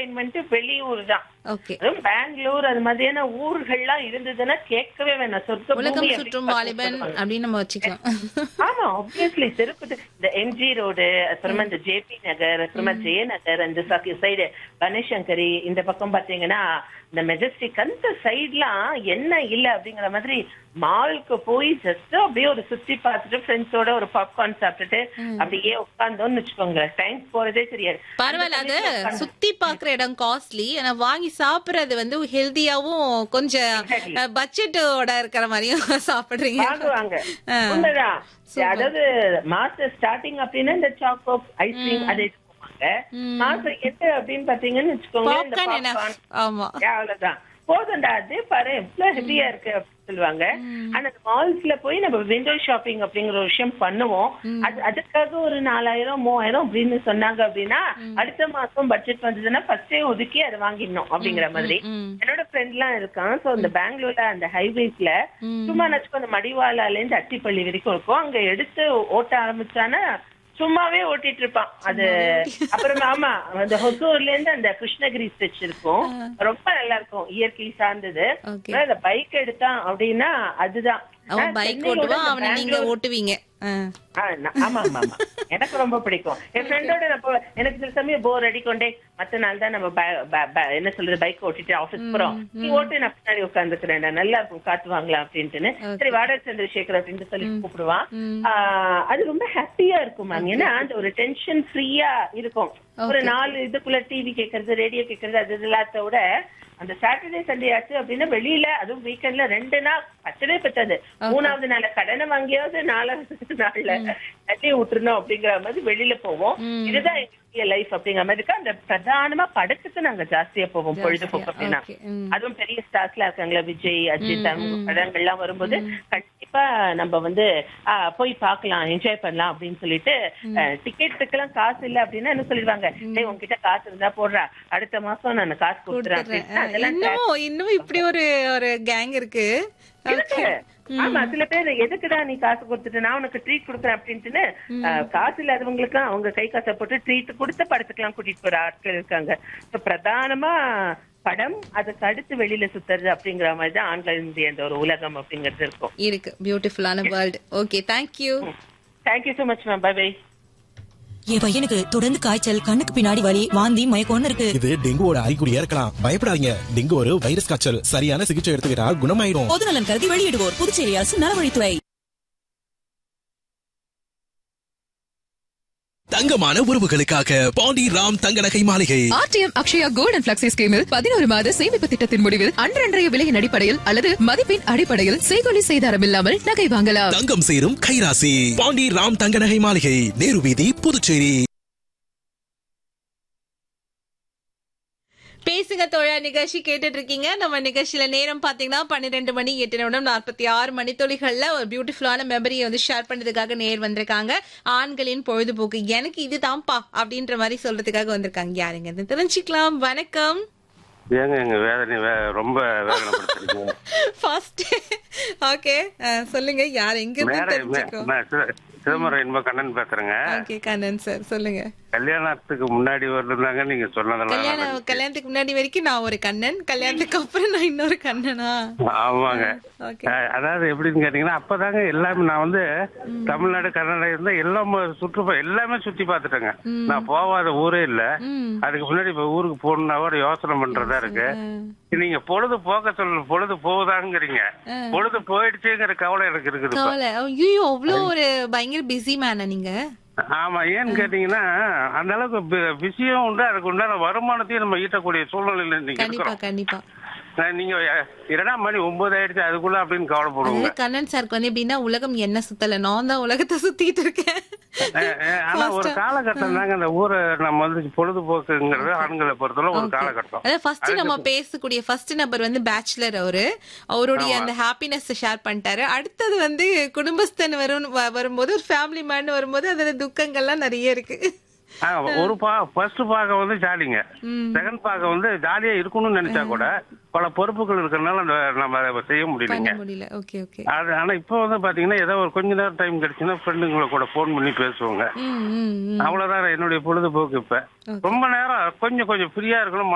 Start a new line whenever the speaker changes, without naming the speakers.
Entertainment வெளியூர் தான்
okay
அதுவும் பெங்களூர் அது மாதிரியான ஊர்கள்லாம் இருந்ததுன்னா கேட்கவே வேணாம் சொர்க்க
உலகம்
பூமி
சுற்றும் வாலிபன் அப்படின்னு நம்ம வச்சுக்கலாம்
ஆமா ஆப்வியஸ்லி திருப்பதி இந்த எம்ஜி ரோடு அப்புறமா இந்த ஜேபி நகர் அப்புறமா ஜெயநகர் அந்த சைடு கணேசங்கரி இந்த பக்கம் பாத்தீங்கன்னா இந்த மெஜஸ்டிக் அந்த சைட்லாம் என்ன இல்ல அப்படிங்கிற மாதிரி மாலுக்கு போய் ஜஸ்ட் அப்படியே ஒரு சுத்தி பார்த்துட்டு ஃப்ரெண்ட்ஸோட ஒரு பாப்கார்ன் சாப்பிட்டுட்டு அப்படியே உட்கார்ந்தோம்னு வச்சுக்கோங்க டைம் போறதே தெரியாது
பரவாயில்ல அது சுத்தி பாக்குற இடம் காஸ்ட்லி ஆனா வாங்கி சாப்பிடுறது வந்து ஹெல்தியாவும் கொஞ்சம் பட்ஜெட்டோட இருக்கிற மாதிரியும் சாப்பிடுறீங்க
வாங்குவாங்க
ஆ.
உண்மைதான் அதாவது மாசம் ஸ்டார்டிங் அப்படின்னா இந்த சாக்கோ ஐஸ்கிரீம் அதை இது போவாங்க மாசம் எட்டு அப்படின்னு பாத்தீங்கன்னு வச்சுக்கோங்க இந்த
பாப்கார்ன் என்ன
பாப்கார்ன்
ஆமா
அவ்வளவுதான் போதும்டா அது பாரு எவ்வளவு ஹெவியா இருக்கு அப்படின்னு சொல்லுவாங்க ஆனா மால்ஸ்ல போய் நம்ம விண்டோ ஷாப்பிங் அப்படிங்கிற ஒரு விஷயம் பண்ணுவோம் அது அதுக்காக ஒரு நாலாயிரம் மூவாயிரம் அப்படின்னு சொன்னாங்க அப்படின்னா அடுத்த மாசம் பட்ஜெட் வந்ததுன்னா ஃபர்ஸ்டே ஒதுக்கி அதை வாங்கிடணும் அப்படிங்கிற மாதிரி
ம்.
என்னோட ஃப்ரெண்ட் எல்லாம் இருக்கான் சோ இந்த பெங்களூர்ல அந்த ஹைவேஸ்ல சும்மா நச்சுக்கோ அந்த மடிவாளால இருந்து அட்டிப்பள்ளி வரைக்கும் இருக்கும் அங்க எடுத்து ஓட்ட ஆரம்பிச்சானா சும்மாவே ஓட்டிட்டு இருப்பான் அது அப்புறம் ஆமா அந்த ஹொசூர்ல இருந்து அந்த கிருஷ்ணகிரி ஸ்டெச் இருக்கும் ரொம்ப நல்லா இருக்கும் இயற்கை சார்ந்தது
ஓகே
அப்புறம் அந்த பைக் எடுத்தான் அப்படின்னா அதுதான்
அவன்
நான்
பைக்
சென்னையோட
ஓட்டுவான்
இந்த
அவனை நீங்க
பெங்களூர்
ஓட்டுவீங்க ஆ.
ஆ, நான்- ஆமா ஆமா ஆமா எனக்கு ரொம்ப பிடிக்கும் என் ஃப்ரெண்டோட நான் போ- எனக்கு சில சமயம் போர் அடிக்கொண்டே மத்த நாள் தான் நம்ம ப- ப- ப- என்ன சொல்றது பைக் ஓட்டிட்டு ஆபீஸ் போறோம் நீ ஓட்டு நான் பின்னாடி உட்காந்துக்கிறேன் நல்லா இருக்கும் காத்து வாங்கலாம் அப்படின்ட்டுன்னு சரி வாடகை சந்திரசேகர் அப்படின்னு சொல்லி கூப்பிடுவான் ஆ, அது ரொம்ப ஹாப்பியா இருக்கும் மேம் ஏன்னா அந்த ஒரு டென்ஷன் ஃப்ரீயா இருக்கும் ஒரு நாலு இதுக்குள்ள டிவி கேட்கறது ரேடியோ கேட்கறது அது எல்லாத்த விட அந்த சாட்டர்டே சண்டே ஆச்சு அப்படின்னா வெளியில அதுவும் வீக்கெண்ட்ல ரெண்டு நாள் பச்சதே பத்தாது மூணாவது நாள்ல கடனை வாங்கியாவது நாலாவது நாள்ல தட்டி விட்டுறணும் அப்படிங்கிற மாதிரி வெளியில போவோம் இதுதான் எங்களுடைய லைஃப் அப்படிங்கிற மாதிரி இருக்கு அந்த பிரதானமா படத்துக்கு நாங்க ஜாஸ்தியா போவோம் பொழுதுபோக்கு அப்படின்னா
ஓகே ம்.
அதுவும் பெரிய ஸ்டார்ஸ்ல இருக்காங்களா விஜய் அஜித் அவங்க படங்கள்லாம் வரும்போது கண்டிப்பா நம்ம வந்து ஆ, போய் பார்க்கலாம் என்ஜாய் பண்ணலாம் அப்படின்னு சொல்லிட்டு டிக்கெட்டுக்கெல்லாம் காசு இல்ல அப்படின்னா என்ன சொல்லிடுவாங்க டேய் உன்கிட்ட காசு இருந்தா போடுறா அடுத்த மாசம் நான் காசு கொடுத்துறேன்
கொடுத்துடுறேன்.
அப்படின்னு அதெல்லாம்
இன்னமும் இன்னும் இப்படி ஒரு ஒரு கேங் இருக்கு
இருக்கு. ஆமா சில பேர் எதுக்குடா நீ காசு கொடுத்துட்டு நான் உனக்கு ட்ரீட் கொடுக்குறேன் அப்படின்ட்டுன்னு அஹ், காசு இல்லாதவங்களுக்கு அவங்க கை காசை போட்டு ட்ரீட் கொடுத்த படத்துக்கெல்லாம் கூட்டிட்டு போற ஆட்கள் இருக்காங்க So, பிரதானமா படம் அதுக்கு அடுத்து வெளியில சுத்துறது அப்படிங்கிற மாதிரி தான் ஆண்களுடைய அந்த ஒரு உலகம் அப்படிங்கிறது இருக்கும்
இருக்கு பியூட்டிஃபுல்லான world okay thank you
thank you so much ma'am bye bye
என் பையனுக்கு தொடர்ந்து காய்ச்சல் கண்ணுக்கு பின்னாடி வலி வாந்தி மயக்கம்னு இருக்கு
இது டெங்குவோட அறிகுறியா இருக்கலாம் பயப்படாதீங்க டெங்கு ஒரு வைரஸ் காய்ச்சல் சரியான சிகிச்சை எடுத்துக்கிட்டா குணமாயிடும்
பொது நலன் கருதி வெளியிடுவோர் புதுச்சேரி அரசு நலவழித்துறை
தங்கமான உறவுகளுக்காக பாண்டி ராம் தங்க நகை மாளிகை
RTM Akshaya gold and flexi ஸ்கீமில் பதினோரு மாத சேமிப்பு திட்டத்தின் முடிவில் அன்றன்றைய விலையின் அடிப்படையில் அல்லது மதிப்பின் அடிப்படையில் செய்கொலி செய்தாரம் இல்லாமல் நகை வாங்கலாம்
தங்கம் சேரும் கைராசி பாண்டி ராம் தங்க நகை மாளிகை நேரு வீதி புதுச்சேரி
பேசுங்க தோழா நிகழ்ச்சி கேட்டுட்டு இருக்கீங்க நம்ம நிகழ்ச்சியில நேரம் பாத்தீங்கன்னா பன்னிரெண்டு மணி எட்டு நிமிடம் நாற்பத்தி ஆறு மணித்துளிகள்ல ஒரு பியூட்டிஃபுல்லான மெமரியை வந்து ஷேர் பண்றதுக்காக நேர் வந்திருக்காங்க ஆண்களின் பொழுதுபோக்கு எனக்கு இதுதான்ப்பா அப்படின்ற மாதிரி சொல்றதுக்காக வந்திருக்காங்க யாருங்க இது தெரிஞ்சுக்கலாம் வணக்கம்
ஏங்க எங்க வேதனை வே- ரொம்ப வேதனைப்படுத்துறீங்க
ஃபர்ஸ்ட் ஓகே சொல்லுங்க யார் எங்க இருந்து
மேடம்
தெரிஞ்சுக்கோ
நான் சித- சிதம்பரம் இன்ப கண்ணன் பேசுறேங்க
ஓகே கண்ணன் சார் சொல்லுங்க
கல்யாணத்துக்கு முன்னாடி வரலாங்க நீங்க சொன்னதெல்லாம்
கல்யாணம்
நடந்துச்சு.
கல்யாணத்துக்கு முன்னாடி வரைக்கும் நான் ஒரு கண்ணன் கல்யாணத்துக்கு அப்புறம் நான் இன்னொரு கண்ணனா
ஆமாங்க
ஓகே
அஹ், அதாவது எப்படின்னு கேட்டீங்கன்னா அப்பதாங்க எல்லாமே நான் வந்து தமிழ்நாடு கர்நாடகா இருந்தா எல்லாம் சுற்றுப்பா எல்லாமே சுத்தி பார்த்துட்டேங்க நான் போகாத ஊரே இல்ல
ம்
அதுக்கு முன்னாடி இப்ப ஊருக்கு போகணும்னா கூட யோசனை பண்றதா இருக்கு நீங்க பொழுது போக்க சொல்ல பொழுது போகுதாங்கிறீங்க பொழுது போயிடுச்சுங்கிற கவலை எனக்கு இருக்குது இப்ப.
கவலை ஐயோ அவ்வளோ ஒரு பயங்கர பிஸி மேனா நீங்க
ஆமா ஏன்னு கேட்டீங்கன்னா அந்த அளவுக்கு பி- பிஸியும் உண்டு அதுக்கு உண்டான வருமானத்தையும் நம்ம ஈட்டக்கூடிய சூழ்நிலையில நீங்க
கண்டிப்பா
இருக்கிறோம்
கண்டிப்பா
அஹ் நீங்க இரண்டாம் மணி ஒன்பது ஆயிடுச்சு அதுக்குள்ள அப்படின்னு கவலைப்படுவோங்க
அதாவது கண்ணன் சாருக்கு வந்து எப்படின்னா உலகம் என்ன சுத்தல நான் தான் உலகத்தை சுத்திட்டு இருக்கேன்
அஹ் அஹ் ஆனா ஒரு காலகட்டம் தாங்க அந்த ஊரை நம்ம வந்து பொழுதுபோக்குங்கிறது ஆண்களை பொறுத்தவரை ஒரு காலகட்டம்
அதாவது ஃபர்ஸ்ட் நம்ம பேசக்கூடிய ஃபர்ஸ்ட் நபர் வந்து பேச்சுலர் அவரு அவருடைய அந்த ஹாப்பினஸ் ஷேர் பண்ணிட்டாரு அடுத்தது வந்து குடும்பஸ்தன் வரும் வ- வரும்போது ஒரு ஃபேமிலி மேன் வரும்போது அதுல துக்கங்கள்லாம் நிறைய இருக்கு
ஆஹ் ஒரு பா ஃபர்ஸ்ட் பாக வந்து ஜாலிங்க செகண்ட் பாக வந்து ஜாலியா இருக்கணும்னு நினைச்சா கூட பல பொறுப்புகள் இருக்கறனால அந்த நம்ம அதை செய்ய முடியலைங்க
பண்ண முடியல ஓகே ஓகே
அது ஆனா இப்போ வந்து பாத்தீங்கன்னா ஏதோ ஒரு கொஞ்ச நேரம் டைம் கிடைச்சுன்னா ஃப்ரெண்டுங்களை கூட ஃபோன் பண்ணி பேசுவாங்க
ம் ம் ம்
அவ்வளவுதான் என்னுடைய பொழுதுபோக்கு இப்ப ரொம்ப நேரம் கொஞ்சம் கொஞ்சம் ஃப்ரீயா இருக்கணும்